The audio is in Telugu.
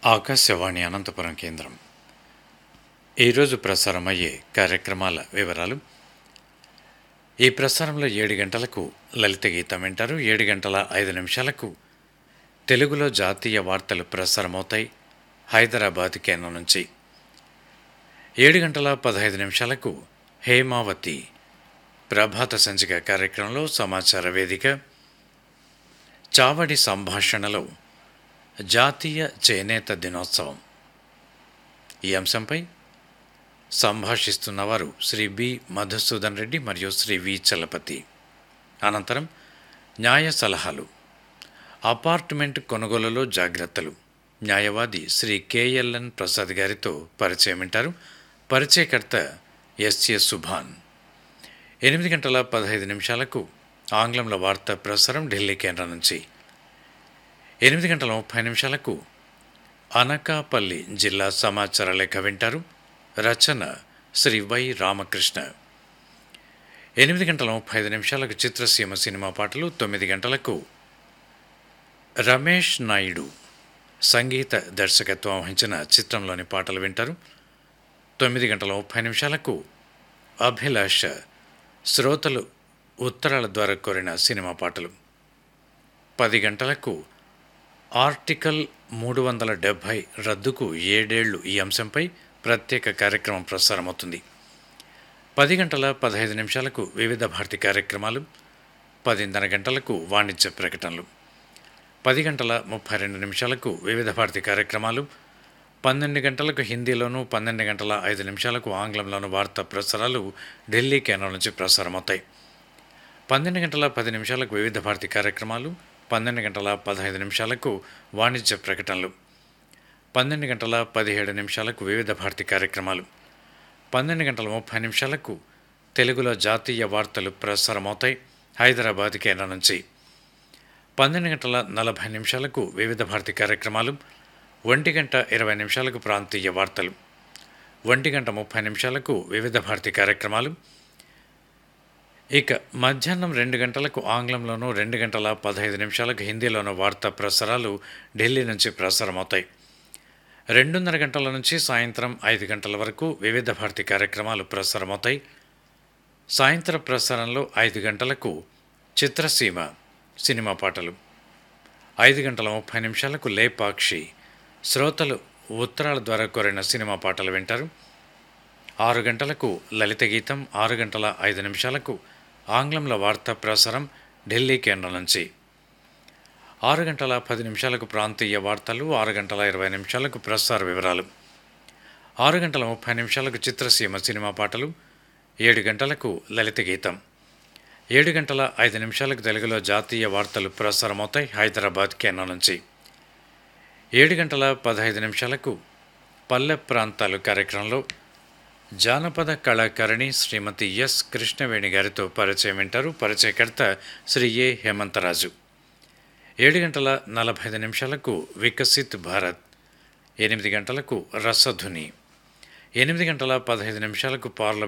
ఆకాశవాణి అనంతపురం కేంద్రం ఈరోజు ప్రసారమయ్యే కార్యక్రమాల వివరాలు ఈ ప్రసారంలో ఏడు గంటలకు లలిత గీతం వింటారు ఏడు గంటల ఐదు నిమిషాలకు తెలుగులో జాతీయ వార్తలు ప్రసారమవుతాయి హైదరాబాద్ కేంద్రం నుంచి ఏడు గంటల పదహైదు నిమిషాలకు హేమావతి ప్రభాత సంచిక కార్యక్రమంలో సమాచార వేదిక చావడి సంభాషణలో జాతీయ చేనేత దినోత్సవం ఈ అంశంపై సంభాషిస్తున్నవారు శ్రీ బి మధుసూదన్ రెడ్డి మరియు శ్రీ వి చలపతి అనంతరం న్యాయ సలహాలు అపార్ట్మెంట్ కొనుగోలులో జాగ్రత్తలు న్యాయవాది శ్రీ కేఎల్ఎన్ ప్రసాద్ గారితో పరిచయం వింటారు పరిచయకర్త ఎస్ఎస్ సుభాన్ ఎనిమిది గంటల పదహైదు నిమిషాలకు ఆంగ్లంలో వార్తా ప్రసారం ఢిల్లీ కేంద్రం నుంచి ఎనిమిది గంటల ముప్పై నిమిషాలకు అనకాపల్లి జిల్లా సమాచార లేఖ వింటారు రచన శ్రీ వై రామకృష్ణ ఎనిమిది గంటల ముప్పై ఐదు నిమిషాలకు చిత్రసీమ సినిమా పాటలు తొమ్మిది గంటలకు రమేష్ నాయుడు సంగీత దర్శకత్వం వహించిన చిత్రంలోని పాటలు వింటారు తొమ్మిది గంటల ముప్పై నిమిషాలకు అభిలాష శ్రోతలు ఉత్తరాల ద్వారా కోరిన సినిమా పాటలు పది గంటలకు ఆర్టికల్ మూడు వందల డెబ్భై రద్దుకు ఏడేళ్లు ఈ అంశంపై ప్రత్యేక కార్యక్రమం ప్రసారమవుతుంది పది గంటల పదహైదు నిమిషాలకు వివిధ భారతి కార్యక్రమాలు పదిన్నర గంటలకు వాణిజ్య ప్రకటనలు పది గంటల ముప్పై రెండు నిమిషాలకు వివిధ భారతి కార్యక్రమాలు పన్నెండు గంటలకు హిందీలోను పన్నెండు గంటల ఐదు నిమిషాలకు ఆంగ్లంలోను వార్తా ప్రసారాలు ఢిల్లీ కేంద్రం నుంచి ప్రసారమవుతాయి పన్నెండు గంటల పది నిమిషాలకు వివిధ భారతి కార్యక్రమాలు పన్నెండు గంటల పదహైదు నిమిషాలకు వాణిజ్య ప్రకటనలు పన్నెండు గంటల పదిహేడు నిమిషాలకు వివిధ భారతి కార్యక్రమాలు పన్నెండు గంటల ముప్పై నిమిషాలకు తెలుగులో జాతీయ వార్తలు ప్రసారమవుతాయి హైదరాబాద్ కేంద్రం నుంచి పన్నెండు గంటల నలభై నిమిషాలకు వివిధ భారతి కార్యక్రమాలు ఒంటి గంట ఇరవై నిమిషాలకు ప్రాంతీయ వార్తలు ఒంటి గంట ముప్పై నిమిషాలకు వివిధ భారతి కార్యక్రమాలు ఇక మధ్యాహ్నం రెండు గంటలకు ఆంగ్లంలోనూ రెండు గంటల పదహైదు నిమిషాలకు హిందీలోనూ వార్తా ప్రసారాలు ఢిల్లీ నుంచి ప్రసారమవుతాయి రెండున్నర గంటల నుంచి సాయంత్రం ఐదు గంటల వరకు వివిధ భారతి కార్యక్రమాలు ప్రసారమవుతాయి సాయంత్రం ప్రసారంలో ఐదు గంటలకు చిత్రసీమ సినిమా పాటలు ఐదు గంటల ముప్పై నిమిషాలకు లేపాక్షి శ్రోతలు ఉత్తరాల ద్వారా కోరిన సినిమా పాటలు వింటారు ఆరు గంటలకు లలిత గీతం ఆరు గంటల ఐదు నిమిషాలకు ఆంగ్లంలో వార్తా ప్రసారం ఢిల్లీ కేంద్రం నుంచి ఆరు గంటల పది నిమిషాలకు ప్రాంతీయ వార్తలు ఆరు గంటల ఇరవై నిమిషాలకు ప్రసార వివరాలు ఆరు గంటల ముప్పై నిమిషాలకు చిత్రసీమ సినిమా పాటలు ఏడు గంటలకు లలిత గీతం ఏడు గంటల ఐదు నిమిషాలకు తెలుగులో జాతీయ వార్తలు ప్రసారమవుతాయి హైదరాబాద్ కేంద్రం నుంచి ఏడు గంటల పదహైదు నిమిషాలకు పల్లె ప్రాంతాలు కార్యక్రమంలో జానపద కళాకారిణి శ్రీమతి ఎస్ కృష్ణవేణి గారితో పరిచయం వింటారు పరిచయకర్త శ్రీ ఏ హేమంతరాజు ఏడు గంటల నలభై ఐదు నిమిషాలకు వికసిత్ భారత్ ఎనిమిది గంటలకు రసధుని ఎనిమిది గంటల పదహైదు నిమిషాలకు పార్లమెంట్